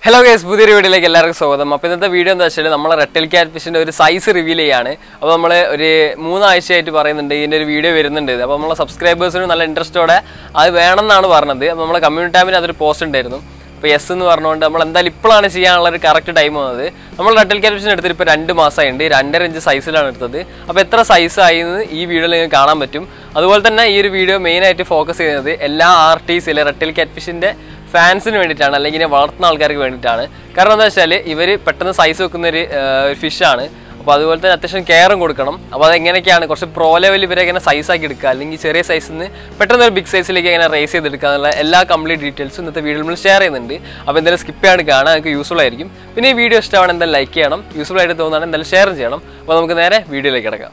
hello guys പുതിയൊരു വീഡിയോയിലേക്ക് എല്ലാവർക്കും സ്വാഗതം അപ്പോൾ ഇന്നത്തെ വീഡിയോ എന്താ വെച്ചാൽ നമ്മൾ റെട്ടൽ ക്യാറ്റ് ഫിഷിൻ്റെ ഒരു സൈസ് റിവീൽ ചെയ്യാണ് അപ്പോൾ നമ്മൾ ഒരു മൂന്നാഴ്ചയായിട്ട് പറയുന്നുണ്ട് ഇതിൻ്റെ ഒരു വീഡിയോ വരുന്നുണ്ട് അപ്പോൾ നമ്മളെ സബ്സ്ക്രൈബേഴ്സിന് നല്ല ഇൻട്രസ്റ്റോടെ അത് വേണമെന്നാണ് പറഞ്ഞത് അപ്പോൾ നമ്മളെ കമ്മ്യൂണിറ്റി ടാബിന് അതൊരു പോസ്റ്റ് ഉണ്ടായിരുന്നു അപ്പോൾ യെസ് എന്ന് പറഞ്ഞുകൊണ്ട് നമ്മൾ എന്തായാലും ഇപ്പോഴാണ് ചെയ്യാനുള്ള ഒരു കറക്റ്റ് ടൈം വന്നത് നമ്മൾ റെട്ടൽ ക്യാറ്റ് ഫിഷിന് എടുത്തിട്ട് ഇപ്പോൾ രണ്ട് മാസമായിട്ടുണ്ട് രണ്ടര ഇഞ്ച് സൈസിലാണ് എടുത്തത് അപ്പോൾ എത്ര സൈസ് ആയി എന്ന് ഈ വീഡിയോയിൽ നിങ്ങൾക്ക് കാണാൻ പറ്റും അതുപോലെ തന്നെ ഈ ഒരു വീഡിയോ മെയിനായിട്ട് ഫോക്കസ് ചെയ്യുന്നത് എല്ലാ ആർട്ടിസ്റ്റിലെ റെട്ടൽ ക്യാറ്റ് ഫിഷിൻ്റെ ഫാൻസിന് വേണ്ടിയിട്ടാണ് അല്ലെങ്കിൽ ഇതിനെ വളർത്തുന്ന ആൾക്കാർക്ക് വേണ്ടിയിട്ടാണ് കാരണം എന്താ വെച്ചാൽ ഇവർ പെട്ടെന്ന് സൈസ് വെക്കുന്ന ഒരു ഒരു ഫിഷാണ് അപ്പോൾ അതുപോലെ തന്നെ അത്യാവശ്യം കെയറും കൊടുക്കണം അപ്പോൾ അതെങ്ങനെയൊക്കെയാണ് കുറച്ച് പ്രോ ലെവൽ ഇവരെ എങ്ങനെ സൈസ് ആക്കി എടുക്കുക അല്ലെങ്കിൽ ചെറിയ സൈസിൽ നിന്ന് പെട്ടെന്ന് ഒരു ബിഗ് സൈസിലേക്ക് എങ്ങനെ റേസ് ചെയ്തെടുക്കുക എന്നുള്ള എല്ലാ കംപ്ലീറ്റ് ഡീറ്റെയിൽസും ഇന്നത്തെ വീഡിയോയിൽ നമ്മൾ ഷെയർ ചെയ്യുന്നുണ്ട് അപ്പോൾ എന്തായാലും സ്കിപ്പ് ചെയ്യാണ്ട് കാണാൻ നിങ്ങൾക്ക് യൂസ്ഫുൾ ആയിരിക്കും പിന്നെ ഈ വീഡിയോ ഇഷ്ടമാണ് എന്തായാലും ലൈക്ക് ചെയ്യണം യൂസ്ഫുൾ ആയിട്ട് തോന്നുകയാണ് എന്തായാലും ഷെയർ ചെയ്യണം അപ്പോൾ നമുക്ക് നേരെ വീഡിയോയിലേക്ക് കിടക്കാം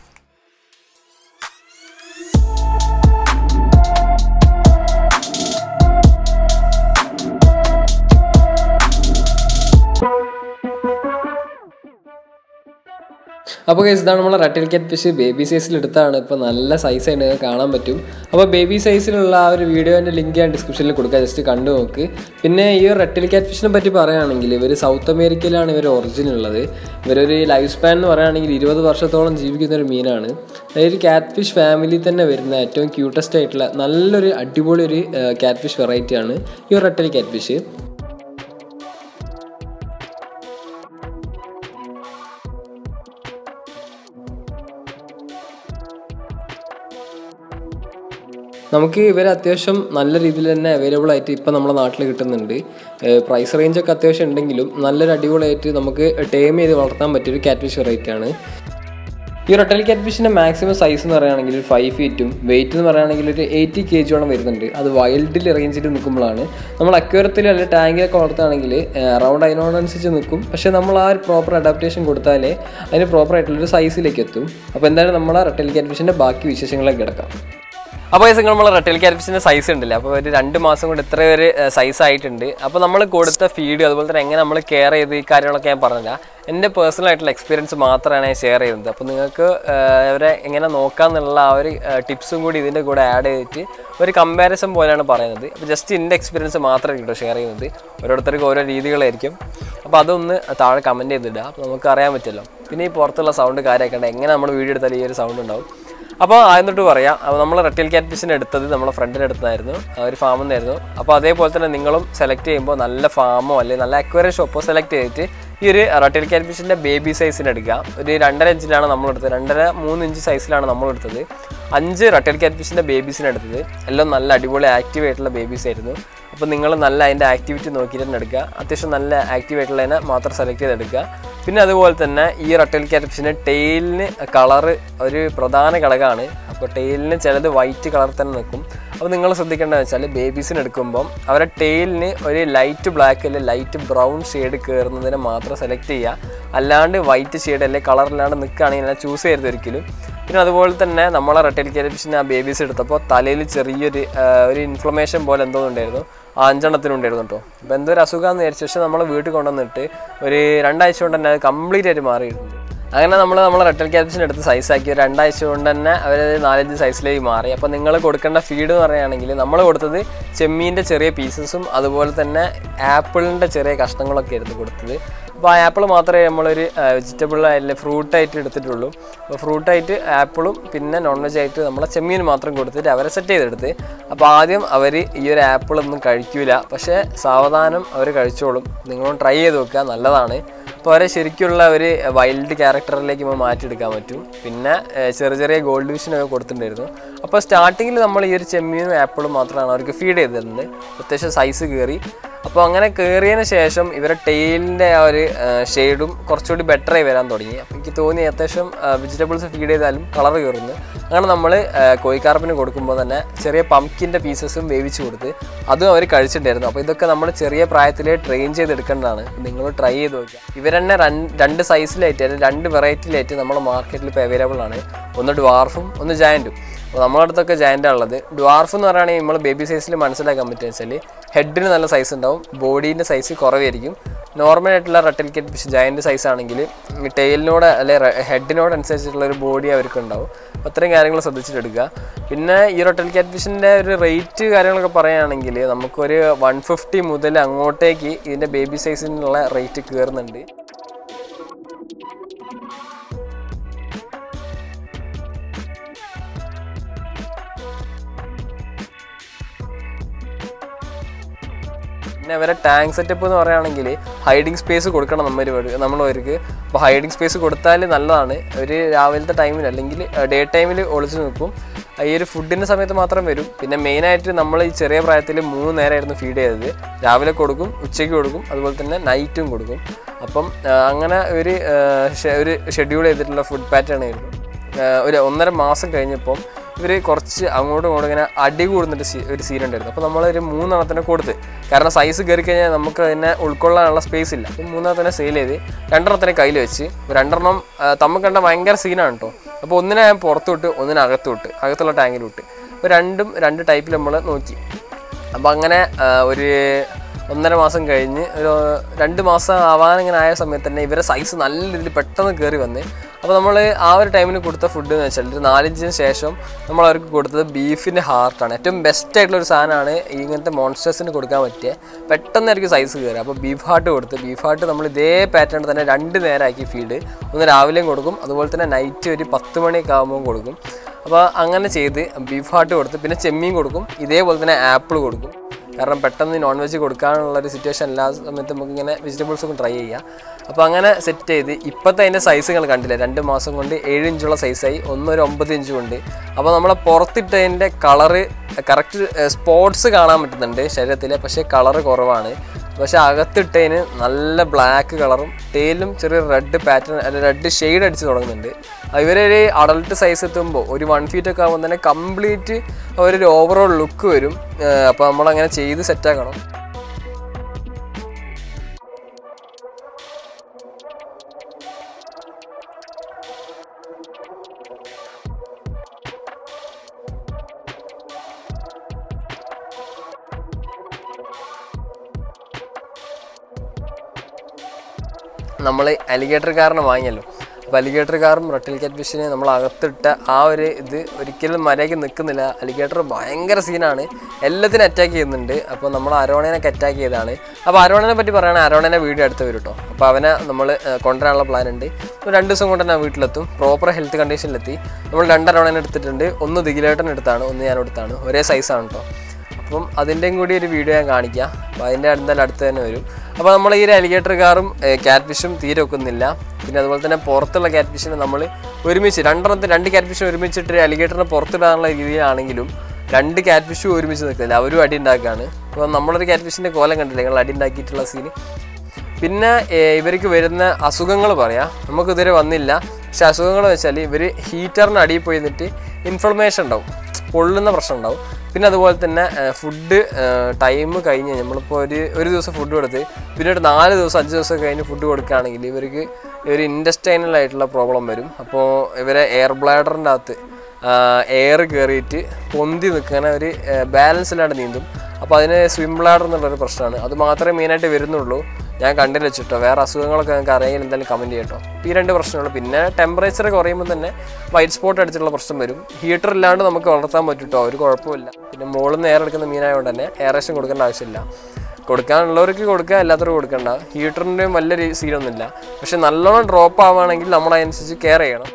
അപ്പോൾ guys, ഇതാണ് നമ്മളെ റട്ടിൽ ക്യാറ്റ് ഫിഷ് ബേബി സൈസിൽ എടുത്താണ് ഇപ്പോൾ നല്ല സൈസ് ആയിട്ട് നിങ്ങൾക്ക് കാണാൻ പറ്റും അപ്പോൾ ബേബി സൈസിലുള്ള ആ ഒരു വീഡിയോൻ്റെ ലിങ്ക് ഞാൻ ഡിസ്ക്രിപ്ഷനിൽ കൊടുക്കാം ജസ്റ്റ് കണ്ടു നോക്ക് പിന്നെ ഈ ഒരു റട്ടിൽ ക്യാറ്റ് ഫിഷിനെ പറ്റി പറയുകയാണെങ്കിൽ ഇവർ സൗത്ത് അമേരിക്കയിലാണ് ഇവർ ഒറിജിൻ ഉള്ളത് ഇവരൊരു ലൈഫ് സ്പാൻ എന്ന് പറയുകയാണെങ്കിൽ ഇരുപത് വർഷത്തോളം ജീവിക്കുന്ന ഒരു മീനാണ് അതായത് ക്യാറ്റ് ഫിഷ് ഫാമിലി തന്നെ വരുന്ന ഏറ്റവും ക്യൂട്ടസ്റ്റ് ആയിട്ടുള്ള നല്ലൊരു അടിപൊളി ഒരു ക്യാറ്റ് ഫിഷ് വെറൈറ്റിയാണ് ഈ ഒരു റട്ടിൽ ക്യാറ്റ് ഫിഷ് നമുക്ക് ഇവർ അത്യാവശ്യം നല്ല രീതിയിൽ തന്നെ അവൈലബിൾ ആയിട്ട് ഇപ്പം നമ്മുടെ നാട്ടിൽ കിട്ടുന്നുണ്ട് പ്രൈസ് റേഞ്ചൊക്കെ അത്യാവശ്യം ഉണ്ടെങ്കിലും നല്ലൊരു അടിപൊളിയായിട്ട് നമുക്ക് ടേം ചെയ്ത് വളർത്താൻ പറ്റിയൊരു ക്യാറ്റ് ഫിഷ് വെറൈറ്റി ആണ് ഈ റൊട്ടൽ ക്യാറ്റ് ഫിഷിൻ്റെ മാക്സിമം സൈസ് എന്ന് പറയുകയാണെങ്കിൽ ഒരു ഫൈവ് ഫീറ്റും വെയിറ്റ് എന്ന് പറയുകയാണെങ്കിൽ ഒരു എയ്റ്റി കെ ജിയോളം വരുന്നുണ്ട് അത് വൈൽഡിൽ റേഞ്ചിൽ നിൽക്കുമ്പോഴാണ് നമ്മൾ അക്വേറത്തിൽ അല്ലെങ്കിൽ ടാങ്കിലൊക്കെ വളർത്തുകയാണെങ്കിൽ അറൗണ്ട് അതിനോടനുസരിച്ച് നിൽക്കും പക്ഷേ നമ്മൾ ആ ഒരു പ്രോപ്പർ അഡാപ്റ്റേഷൻ കൊടുത്താലേ അതിന് പ്രോപ്പർ ആയിട്ടുള്ളൊരു സൈസിലേക്ക് എത്തും അപ്പോൾ എന്തായാലും നമ്മൾ ആ റട്ടൽ ക്യാറ്റ് ഫിഷിൻ്റെ ബാക്കി വിശേഷങ്ങളിലേക്ക് കിടക്കാം അപ്പോൾ നിങ്ങൾ നമ്മൾ റെട്ടൽ ക്യാറ്റ്ഫിഷിൻ്റെ സൈസ് ഉണ്ടല്ലേ അപ്പോൾ ഒരു രണ്ട് മാസം കൊണ്ട് ഇത്ര ഒരു സൈസ് ആയിട്ടുണ്ട് അപ്പോൾ നമ്മൾ കൊടുത്ത ഫീഡ് അതുപോലെ തന്നെ എങ്ങനെ നമ്മൾ കെയർ ചെയ്ത് ഈ കാര്യങ്ങളൊക്കെ ഞാൻ പറഞ്ഞില്ല എൻ്റെ പേഴ്സണൽ ആയിട്ടുള്ള എക്സ്പീരിയൻസ് മാത്രമാണ് ഞാൻ ഷെയർ ചെയ്യുന്നത് അപ്പോൾ നിങ്ങൾക്ക് അവരെ എങ്ങനെ നോക്കാമെന്നുള്ള ആ ഒരു ടിപ്സും കൂടി ഇതിൻ്റെ കൂടെ ആഡ് ചെയ്തിട്ട് ഒരു കമ്പാരിസൺ പോലെയാണ് പറയുന്നത് അപ്പോൾ ജസ്റ്റ് എൻ്റെ എക്സ്പീരിയൻസ് മാത്രമേ കേട്ടോ ഷെയർ ചെയ്യുന്നത് ഓരോരുത്തർക്ക് ഓരോ രീതികളായിരിക്കും അപ്പോൾ അതൊന്ന് താഴെ കമൻറ്റ് ചെയ്തിടുക അപ്പോൾ നമുക്ക് അറിയാൻ പറ്റുമല്ലോ പിന്നെ ഈ പുറത്തുള്ള സൗണ്ട് കാര്യമൊക്കെ ഉണ്ട് എങ്ങനെ നമ്മൾ വീഡിയോ എടുത്താൽ ഈ ഒരു സൗണ്ട് ഉണ്ടാവും അപ്പോൾ ആദ്യം തൊട്ട് പറയാം അപ്പോൾ നമ്മൾ റെട്ടിൽ ക്യാറ്റ് ഫിഷിനെ എടുത്തത് നമ്മളെ ഫ്രണ്ടിൻ്റെ അടുത്തായിരുന്നു ഒരു ഫാമിൽ നിന്നായിരുന്നു അപ്പോൾ അതേപോലെ തന്നെ നിങ്ങളും സെലക്ട് ചെയ്യുമ്പോൾ നല്ല ഫാമോ അല്ലെങ്കിൽ നല്ല അക്വേറിയം ഷോപ്പോ സെലക്ട് ചെയ്തിട്ട് ഈ ഒരു റട്ടിൽ ക്യാറ്റ് ഫിഷിൻ്റെ ബേബി സൈസിന് എടുക്കുക ഒരു രണ്ടര ഇഞ്ചിലാണ് നമ്മൾ എടുത്തത് രണ്ടര മൂന്ന് ഇഞ്ച് സൈസിലാണ് നമ്മൾ എടുത്തത് അഞ്ച് റട്ടിൽ ക്യാറ്റ് ഫിഷിൻ്റെ ബേബീസിന് എടുത്തത് എല്ലാം നല്ല അടിപൊളി ആക്റ്റീവ് ആയിട്ടുള്ള ബേബീസ് ആയിരുന്നു അപ്പോൾ നിങ്ങൾ നല്ല അതിൻ്റെ ആക്ടിവിറ്റി നോക്കിയിട്ട് തന്നെ എടുക്കുക അത്യാവശ്യം നല്ല ആക്റ്റീവ് ആയിട്ടുള്ളതിനെ മാത്രം സെലക്ട് ചെയ്തെടുക്കുക പിന്നെ അതുപോലെ തന്നെ ഈ റട്ടൽ ക്യാറ്റ് ടെയിലിന് കളറ് ഒരു പ്രധാന ഘടകമാണ് അപ്പോൾ ടെയിലിന് ചിലത് വൈറ്റ് കളർ തന്നെ നിൽക്കും അപ്പോൾ നിങ്ങൾ ശ്രദ്ധിക്കേണ്ടത് വെച്ചാൽ ബേബീസിന് എടുക്കുമ്പം അവരുടെ ടെയിലിന് ഒരു ലൈറ്റ് ബ്ലാക്ക് അല്ലെങ്കിൽ ലൈറ്റ് ബ്രൗൺ ഷെയ്ഡ് കയറുന്നതിനെ മാത്രം സെലക്ട് ചെയ്യുക അല്ലാണ്ട് വൈറ്റ് ഷെയ്ഡ് അല്ലെങ്കിൽ കളറില്ലാണ്ട് നിൽക്കുകയാണെങ്കിൽ ഞാൻ ചൂസ് ചെയ്യരുത് ഒരിക്കലും പിന്നെ അതുപോലെ തന്നെ നമ്മളെ റെട്ടൽ ക്യാറ്റ് ആ ബേബീസ് എടുത്തപ്പോൾ തലയിൽ ചെറിയൊരു ഒരു ഇൻഫ്ലമേഷൻ പോലെ എന്തോ ഉണ്ടായിരുന്നു ആ അഞ്ചെണ്ണത്തിനുണ്ടായിരുന്നു കേട്ടോ അപ്പോൾ എന്തോ ഒരു അസുഖമാണെന്ന് വിചാരിച്ചു പക്ഷേ നമ്മൾ വീട്ടിൽ കൊണ്ടുവന്നിട്ട് ഒരു രണ്ടാഴ്ച കൊണ്ട് തന്നെ അത് കംപ്ലീറ്റ് ആയിട്ട് മാറിയിട്ടുണ്ട് അങ്ങനെ നമ്മൾ നമ്മൾ റെട്ടൽ ക്യാപ്സിന് എടുത്ത് സൈസാക്കി ഒരു രണ്ടാഴ്ച കൊണ്ട് തന്നെ അവർ നാലഞ്ച് സൈസിലേക്ക് മാറി അപ്പോൾ നിങ്ങൾ കൊടുക്കേണ്ട ഫീഡ് എന്ന് പറയുകയാണെങ്കിൽ നമ്മൾ കൊടുത്തത് ചെമ്മീൻ്റെ ചെറിയ പീസസും അതുപോലെ തന്നെ ആപ്പിളിൻ്റെ ചെറിയ കഷ്ണങ്ങളൊക്കെ ആയിരുന്നു കൊടുത്തത് അപ്പോൾ ആ ആപ്പിൾ മാത്രമേ നമ്മളൊരു വെജിറ്റബിൾ ആയിട്ട് ഫ്രൂട്ടായിട്ട് എടുത്തിട്ടുള്ളൂ അപ്പോൾ ഫ്രൂട്ടായിട്ട് ആപ്പിളും പിന്നെ നോൺ വെജ് ആയിട്ട് നമ്മളെ ചെമ്മീൻ മാത്രം കൊടുത്തിട്ട് അവരെ സെറ്റ് ചെയ്തെടുത്ത് അപ്പോൾ ആദ്യം അവർ ഈ ഒരു ആപ്പിളൊന്നും കഴിക്കില്ല പക്ഷേ സാവധാനം അവർ കഴിച്ചോളും നിങ്ങളും ട്രൈ ചെയ്ത് നോക്കുക നല്ലതാണ് അപ്പോൾ അവരെ ശരിക്കുള്ള ഒരു വൈൽഡ് ക്യാരക്ടറിലേക്ക് നമ്മൾ മാറ്റിയെടുക്കാൻ പറ്റും പിന്നെ ചെറിയ ചെറിയ ഗോൾഡ് വിഷനൊക്കെ കൊടുത്തിട്ടുണ്ടായിരുന്നു അപ്പോൾ സ്റ്റാർട്ടിങ്ങിൽ നമ്മൾ ഈ ഒരു ചെമ്മീനും ആപ്പിളും മാത്രമാണ് അവർക്ക് ഫീഡ് ചെയ്തിരുന്നത് അത്യാവശ്യം സൈസ് കയറി അപ്പോൾ അങ്ങനെ കയറിയതിന് ശേഷം ഇവരുടെ ടെയിലിൻ്റെ ആ ഒരു ഷെയ്ഡും കുറച്ചുകൂടി ബെറ്ററായി വരാൻ തുടങ്ങി അപ്പോൾ എനിക്ക് തോന്നി അത്യാവശ്യം വെജിറ്റബിൾസ് ഫീഡ് ചെയ്താലും കളർ കയറുന്നു അങ്ങനെ നമ്മൾ കോഴിക്കാർപ്പിന് കൊടുക്കുമ്പോൾ തന്നെ ചെറിയ പംകിൻ്റെ പീസസും വേവിച്ച് കൊടുത്ത് അതും അവർ കഴിച്ചിട്ടുണ്ടായിരുന്നു അപ്പോൾ ഇതൊക്കെ നമ്മൾ ചെറിയ പ്രായത്തിൽ ട്രെയിൻ ചെയ്തെടുക്കേണ്ടതാണ് നിങ്ങൾ ട്രൈ ചെയ്ത് നോക്കുക ഇവരെന്നെ രണ്ട് സൈസിലായിട്ട് അല്ലെങ്കിൽ രണ്ട് വെറൈറ്റിയിലായിട്ട് നമ്മൾ മാർക്കറ്റിൽ ഇപ്പോൾ അവൈലബിൾ ആണ് ഒന്ന് ഡ്വാർഫും ഒന്ന് ജയൻറ്റും അപ്പോൾ നമ്മുടെ അടുത്തൊക്കെ ജയൻ്റാണ് ഉള്ളത് ഡ്വാർഫ് എന്ന് പറയുകയാണെങ്കിൽ നമ്മൾ ബേബി സൈസിൽ മനസ്സിലാക്കാൻ പറ്റുക വെച്ചാൽ ഹെഡിന് നല്ല സൈസ് ഉണ്ടാവും ബോഡീൻ്റെ സൈസ് കുറവായിരിക്കും നോർമൽ ആയിട്ടുള്ള redtail cat fish giant size ആണെങ്കിൽ ടെയിലിനോട് അല്ലെ ഹെഡിനോട് അനുസരിച്ചിട്ടുള്ള ഒരു ബോഡി അവർക്ക് ഉണ്ടാവും അപ്പോൾ അത്രയും കാര്യങ്ങൾ ശ്രദ്ധിച്ചിട്ടെടുക്കുക പിന്നെ ഈ റൊട്ടൽ ക്യാറ്റ് ഫിഷിൻ്റെ ഒരു റേറ്റ് കാര്യങ്ങളൊക്കെ പറയുകയാണെങ്കിൽ നമുക്കൊരു വൺ ഫിഫ്റ്റി മുതൽ അങ്ങോട്ടേക്ക് ഇതിൻ്റെ ബേബി സൈസിനുള്ള റേറ്റ് കയറുന്നുണ്ട് പിന്നെ അവരെ ടാങ്ക് സെറ്റപ്പ് എന്ന് പറയുകയാണെങ്കിൽ ഹൈഡിങ് സ്പേസ് കൊടുക്കണം നമ്മൾ നമ്മളവർക്ക് അപ്പോൾ ഹൈഡിങ് സ്പേസ് കൊടുത്താൽ നല്ലതാണ് ഒരു രാവിലത്തെ ടൈമിൽ അല്ലെങ്കിൽ ഡേ ടൈമിൽ ഒളിച്ച് നിൽക്കും ഈ ഒരു ഫുഡിൻ്റെ സമയത്ത് മാത്രം വരും പിന്നെ മെയിനായിട്ട് നമ്മൾ ഈ ചെറിയ പ്രായത്തിൽ മൂന്ന് നേരമായിരുന്നു ഫീഡ് ചെയ്തത് രാവിലെ കൊടുക്കും ഉച്ചയ്ക്ക് കൊടുക്കും അതുപോലെ തന്നെ നൈറ്റും കൊടുക്കും അപ്പം ആ, അങ്ങനെ ഒരു ആ, ഷെ- ഒരു ഷെഡ്യൂൾ ചെയ്തിട്ടുള്ള ഫുഡ് പാറ്റേൺ ആയിരുന്നു ആ, ഒരു ഒന്നര മാസം കഴിഞ്ഞപ്പം ഇവർ കുറച്ച് അങ്ങോട്ടും ഇങ്ങോട്ടും ഇങ്ങനെ അടി കൂടുന്നിട്ട് സീ- ഒരു സീൻ ഉണ്ടായിരുന്നു അപ്പോൾ നമ്മളൊരു മൂന്നെണ്ണത്തിനെ കൊടുത്ത് കാരണം സൈസ് കയറി കഴിഞ്ഞാൽ നമുക്ക് അതിനെ ഉൾക്കൊള്ളാനുള്ള സ്പേസ് ഇല്ല അപ്പോൾ മൂന്നെണ്ണത്തിനെ സെയിൽ ചെയ്ത് രണ്ടെണ്ണത്തിനെ കയ്യിൽ വെച്ച് രണ്ടെണ്ണം ആ, തമ്മിൽ കണ്ട ഭയങ്കര സീനാണ് കേട്ടോ അപ്പോൾ ഒന്നിനെ ഞാൻ പുറത്തു വിട്ട് ഒന്നിനെ അകത്ത് വിട്ട് അകത്തുള്ള ടാങ്കിൽ വിട്ട് അപ്പോൾ രണ്ടും രണ്ട് ടൈപ്പിൽ നമ്മൾ നോക്കി അപ്പോൾ അങ്ങനെ ആ, ഒരു ഒന്നര മാസം കഴിഞ്ഞ് ഒരു രണ്ട് മാസം ആവാൻ ഇങ്ങനെ ആയ സമയത്ത് തന്നെ ഇവരെ സൈസ് നല്ല രീതിയിൽ പെട്ടെന്ന് കയറി വന്ന് അപ്പോൾ നമ്മൾ ആ ഒരു ടൈമിന് കൊടുത്ത ഫുഡ് എന്ന് വെച്ചാൽ ഒരു നാലഞ്ചിന് ശേഷം നമ്മൾ അവർക്ക് കൊടുത്തത് ബീഫിൻ്റെ ഹാർട്ടാണ് ഏറ്റവും ബെസ്റ്റ് ആയിട്ടുള്ള ഒരു സാധനമാണ് ഇങ്ങനത്തെ മോൺസ്റ്റേഴ്സിന് കൊടുക്കാൻ പറ്റിയ പെട്ടെന്നായിരിക്കും സൈസ് കയറുക അപ്പോൾ ബീഫ് ഹാർട്ട് കൊടുത്ത് ബീഫ് ഹാർട്ട് നമ്മൾ ഇതേ പാറ്റേൺ തന്നെ രണ്ട് നേരമാക്കി ഫീഡ് ഒന്ന് രാവിലെയും കൊടുക്കും അതുപോലെ തന്നെ നൈറ്റ് ഒരു പത്ത് മണിയൊക്കെ ആകുമ്പോൾ കൊടുക്കും അപ്പോൾ അങ്ങനെ ചെയ്ത് ബീഫ് ഹാർട്ട് കൊടുത്ത് പിന്നെ ചെമ്മീൻ കൊടുക്കും ഇതേപോലെ തന്നെ ആപ്പിൾ കൊടുക്കും കാരണം പെട്ടെന്ന് നോൺ വെജ് കൊടുക്കാനുള്ള ഒരു സിറ്റുവേഷൻ എല്ലാ സമയത്ത് നമുക്ക് ഇങ്ങനെ വെജിറ്റബിൾസ് ഒക്കെ ട്രൈ ചെയ്യാം അപ്പോൾ അങ്ങനെ സെറ്റ് ചെയ്ത് ഇപ്പോഴത്തെ അതിൻ്റെ സൈസുകൾ കണ്ടില്ല രണ്ട് മാസം കൊണ്ട് ഏഴ് ഇഞ്ചുള്ള സൈസായി ഒന്നൊരു ഒമ്പത് ഇഞ്ചും ഉണ്ട് അപ്പോൾ നമ്മളെ പുറത്തിട്ടതിൻ്റെ കളറ് കറക്റ്റ് സ്പോട്സ് കാണാൻ പറ്റുന്നുണ്ട് ശരീരത്തിൽ പക്ഷേ കളറ് കുറവാണ് പക്ഷെ അകത്തിട്ടതിന് നല്ല ബ്ലാക്ക് കളറും ടേലും ചെറിയ റെഡ് പാറ്റേൺ റെഡ് ഷെയ്ഡ് അടിച്ച് തുടങ്ങുന്നുണ്ട് ഇവരൊരു അഡൾട്ട് സൈസ് എത്തുമ്പോൾ ഒരു വൺ ഫീറ്റ് ഒക്കെ ആകുമ്പോൾ തന്നെ കംപ്ലീറ്റ് അവരൊരു ഓവറോൾ ലുക്ക് വരും അപ്പോൾ നമ്മളങ്ങനെ ചെയ്ത് സെറ്റാക്കണം നമ്മൾ അലിഗേറ്റർ കാറിനെ വാങ്ങിയല്ലോ അപ്പോൾ അലിഗേറ്റർ കാറും റട്ടിൽ കാറ്റ് ഫിഷിനെ നമ്മൾ അകത്തിട്ട ആ ഒരു ഇത് ഒരിക്കലും മര്യാദയ്ക്ക് നിൽക്കുന്നില്ല അലിഗേറ്റർ ഭയങ്കര സീനാണ് എല്ലാത്തിനും അറ്റാക്ക് ചെയ്യുന്നുണ്ട് അപ്പോൾ നമ്മൾ അരോണേനൊക്കെ അറ്റാക്ക് ചെയ്തതാണ് അപ്പോൾ അരോണനെ പറ്റി പറയുകയാണെങ്കിൽ അരോണനെ വീഡിയോ അടുത്ത് വരും കേട്ടോ അപ്പോൾ അവനെ നമ്മൾ കൊണ്ടുവരാനുള്ള പ്ലാൻ ഉണ്ട് അപ്പോൾ രണ്ട് ദിവസം കൊണ്ട് തന്നെ വീട്ടിലെത്തും പ്രോപ്പർ ഹെൽത്ത് കണ്ടീഷനിലെത്തി നമ്മൾ രണ്ട് അരോണനെ എടുത്തിട്ടുണ്ട് ഒന്ന് ദിഗിലേട്ടൻ എടുത്താണ് ഒന്ന് ഞാൻ എടുത്താണ് ഒരേ സൈസാണ് കേട്ടോ അപ്പം അതിൻ്റെയും കൂടി ഒരു വീഡിയോ ഞാൻ കാണിക്കാം അപ്പോൾ അതിൻ്റെ എന്തായാലും അടുത്ത് തന്നെ വരും അപ്പോൾ നമ്മൾ ഈ ഒരു അലിഗേറ്റർ കാറും ക്യാറ്റ് ഫിഷും തീരെ വെക്കുന്നില്ല പിന്നെ അതുപോലെ തന്നെ പുറത്തുള്ള ക്യാറ്റ് ഫിഷിനെ നമ്മൾ ഒരുമിച്ച് രണ്ടെണ്ണത്തിന് രണ്ട് ക്യാറ്റ് ഫിഷ് ഒരുമിച്ചിട്ട് അലിഗേറ്ററിനെ പുറത്തിടാനുള്ള രീതിയിലാണെങ്കിലും രണ്ട് ക്യാറ്റ് ഫിഷും ഒരുമിച്ച് നിൽക്കില്ല അവരും അടി ഉണ്ടാക്കുകയാണ് അപ്പോൾ നമ്മളൊരു ക്യാറ്റ് ഫിഷിൻ്റെ കോലം കണ്ടില്ല ഞങ്ങൾ അടി ഉണ്ടാക്കിയിട്ടുള്ള സീന് പിന്നെ ഏഹ്, ഇവർക്ക് വരുന്ന അസുഖങ്ങൾ പറയാം നമുക്ക് ഇതുവരെ വന്നില്ല പക്ഷെ അസുഖങ്ങൾ വെച്ചാൽ ഇവർ ഹീറ്ററിന് അടിയിൽ പോയി നിന്നിട്ട് ഇൻഫ്ലമേഷൻ ഉണ്ടാവും പൊള്ളുന്ന പ്രശ്നം ഉണ്ടാവും പിന്നെ അതുപോലെ തന്നെ ഫുഡ് ടൈം കഴിഞ്ഞ് നമ്മളിപ്പോൾ ഒരു ഒരു ദിവസം ഫുഡ് കൊടുത്ത് പിന്നീട് നാല് ദിവസം അഞ്ച് ദിവസം കഴിഞ്ഞ് ഫുഡ് കൊടുക്കുകയാണെങ്കിൽ ഇവർക്ക് ഒരു ഇൻഡസ്റ്റൈനൽ ആയിട്ടുള്ള പ്രോബ്ലം വരും അപ്പോൾ ഇവരെ എയർ ബ്ലാഡറിൻ്റെ അകത്ത് എയർ കയറിയിട്ട് പൊന്തി നിൽക്കുന്ന ഒരു ബാലൻസ് ഇല്ലാണ്ട് നീന്തും അപ്പോൾ അതിന് സ്വിം ബ്ലാഡർ എന്നുള്ളൊരു പ്രശ്നമാണ് അത് മാത്രമേ മെയിനായിട്ട് വരുന്നുള്ളൂ ഞാൻ കണ്ടില്ല വെച്ചിട്ടോ വേറെ അസുഖങ്ങളൊക്കെ നിങ്ങൾക്ക് അറിയാൻ എന്തായാലും കമൻറ്റ് ചെയ്യട്ടോ ഈ രണ്ട് പ്രശ്നങ്ങൾ പിന്നെ ടെമ്പറേച്ചർ കുറയുമ്പോൾ തന്നെ വൈറ്റ് സ്പോട്ട് അടിച്ചിട്ടുള്ള പ്രശ്നം വരും ഹീറ്റർ ഇല്ലാണ്ട് നമുക്ക് വളർത്താൻ പറ്റും കേട്ടോ ഒരു കുഴപ്പമില്ല പിന്നെ മുകളിൽ നിന്ന് എയർ എടുക്കുന്ന മീനായതുകൊണ്ട് തന്നെ എയറേഷൻ കൊടുക്കേണ്ട ആവശ്യമില്ല കൊടുക്കാനുള്ളവർക്ക് കൊടുക്കുക എല്ലാത്തവരും കൊടുക്കണ്ട ഹീറ്ററിൻ്റെയും വലിയ സീനൊന്നുമില്ല പക്ഷെ നല്ലോണം ഡ്രോപ്പ് ആവുകയാണെങ്കിൽ നമ്മൾ അതിനനുസരിച്ച് കെയർ ചെയ്യണം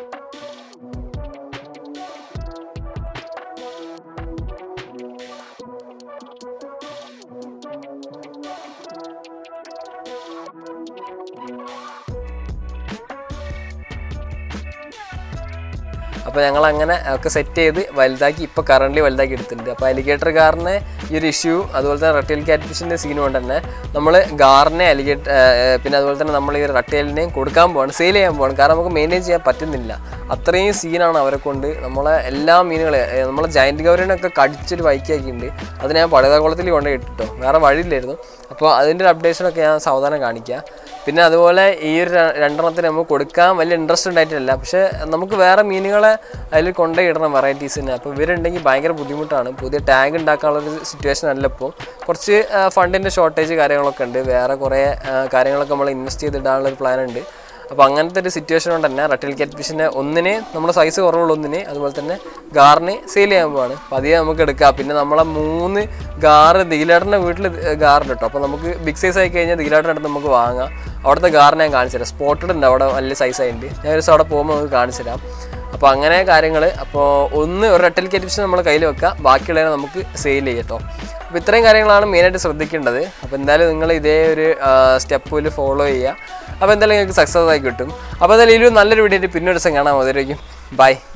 അപ്പോൾ ഞങ്ങൾ അങ്ങനെ ഒക്കെ സെറ്റ് ചെയ്ത് വലുതാക്കി ഇപ്പോൾ കറൻ്റ് വലുതാക്കി എടുത്തിട്ടുണ്ട് അപ്പോൾ അലിഗേറ്റർ കാറിന് ഈ ഒരു ഇഷ്യൂ അതുപോലെ തന്നെ റട്ടേൽ ക്യാറ്റ് ഫിഷിൻ്റെ സീൻ കൊണ്ട് തന്നെ നമ്മൾ ഗാറിനെ അലിഗേറ്റർ പിന്നെ അതുപോലെ തന്നെ നമ്മൾ ഈ റട്ടേലിനെയും കൊടുക്കാൻ പോവാണ് സെയിൽ ചെയ്യാൻ പോവാണ് കാരണം നമുക്ക് മെയിൻറ്റെയിൻ ചെയ്യാൻ പറ്റുന്നില്ല അത്രയും സീനാണ് അവരെ കൊണ്ട് നമ്മളെ എല്ലാ മീനുകളെ ഏ, നമ്മളെ ജയൻറ്റ് ഗൗരിനൊക്കെ കടിച്ചൊരു വൈക്കാക്കിയിട്ടുണ്ട് അത് ഞാൻ പടുതാകുളത്തിൽ കൊണ്ടുപോയി ഇട്ടിട്ടോ വേറെ വഴിയില്ലായിരുന്നു അപ്പോൾ അപ്പോൾ അതിൻ്റെ ഒരു അപ്ഡേഷനൊക്കെ ഞാൻ സാവധാനം കാണിക്കാം പിന്നെ അതുപോലെ ഈ ഒരു ര- രണ്ടെണ്ണത്തിന് നമുക്ക് കൊടുക്കാൻ വലിയ ഇൻട്രസ്റ്റ് ഉണ്ടായിട്ടില്ല പക്ഷേ നമുക്ക് വേറെ മീനുകളെ അതിൽ കൊണ്ടുപോയി ഇടണം വെറൈറ്റീസിന് അപ്പോൾ ഇവരുണ്ടെങ്കിൽ ഭയങ്കര ബുദ്ധിമുട്ടാണ് പുതിയ ടാഗ് ഉണ്ടാക്കാനുള്ളൊരു സിറ്റുവേഷൻ അല്ല ഇപ്പോൾ കുറച്ച് ഫണ്ടിൻ്റെ ഷോർട്ടേജ് കാര്യങ്ങളൊക്കെ ഉണ്ട് വേറെ കുറേ ആ, കാര്യങ്ങളൊക്കെ നമ്മൾ ഇൻവെസ്റ്റ് ചെയ്തിടാനുള്ള ഒരു പ്ലാൻ ഉണ്ട് അപ്പോൾ അങ്ങനത്തെ ഒരു സിറ്റുവേഷൻ കൊണ്ട് തന്നെ റട്ടിൽ കാറ്റ് ഫിഷിനെ ഒന്നിന് നമ്മുടെ സൈസ് കുറവുള്ള ഒന്നിന് അതുപോലെ തന്നെ ഗാറിന് സെയിൽ ചെയ്യാൻ പോവാണ് അപ്പോൾ അതേ നമുക്ക് എടുക്കാം പിന്നെ നമ്മളെ മൂന്ന് ഗാറ് ദിഗിലേട്ടൻ്റെ വീട്ടിൽ ഗാറുണ്ട് കേട്ടോ അപ്പോൾ നമുക്ക് ബിഗ് സൈസ് ആയി കഴിഞ്ഞാൽ ദിഗിലേട്ടൻ്റെ അടുത്ത് നമുക്ക് വാങ്ങാം അവിടുത്തെ ഗാറിനെ ഞാൻ കാണിച്ചു തരാം സ്പോട്ടഡ് ഉണ്ട് അവിടെ വലിയ സൈസ് ആയിട്ടുണ്ട് ഞാൻ ഒരു ദിവസം അവിടെ പോകുമ്പോൾ നമുക്ക് കാണിച്ചു തരാം അപ്പോൾ അങ്ങനെ കാര്യങ്ങൾ അപ്പോൾ ഒന്ന് ഒരു റെട്ടൽ കാറ്റ് ഫിഷ് നമ്മൾ കയ്യിൽ വെക്കുക ബാക്കിയുള്ളതിനെ നമുക്ക് സെയിൽ ചെയ്യാം കേട്ടോ അപ്പോൾ ഇത്രയും കാര്യങ്ങളാണ് മെയിനായിട്ട് ശ്രദ്ധിക്കേണ്ടത് അപ്പോൾ എന്തായാലും നിങ്ങൾ ഇതേ ഒരു സ്റ്റെപ്പിൽ ഫോളോ ചെയ്യുക അപ്പോൾ എന്തായാലും നിങ്ങൾക്ക് സക്സസ് ആയി കിട്ടും അപ്പോൾ എന്തായാലും ഇതിലും നല്ലൊരു വീഡിയോ പിന്നെ ഒരു ദിവസം കാണാം അതിലേക്കും ബൈ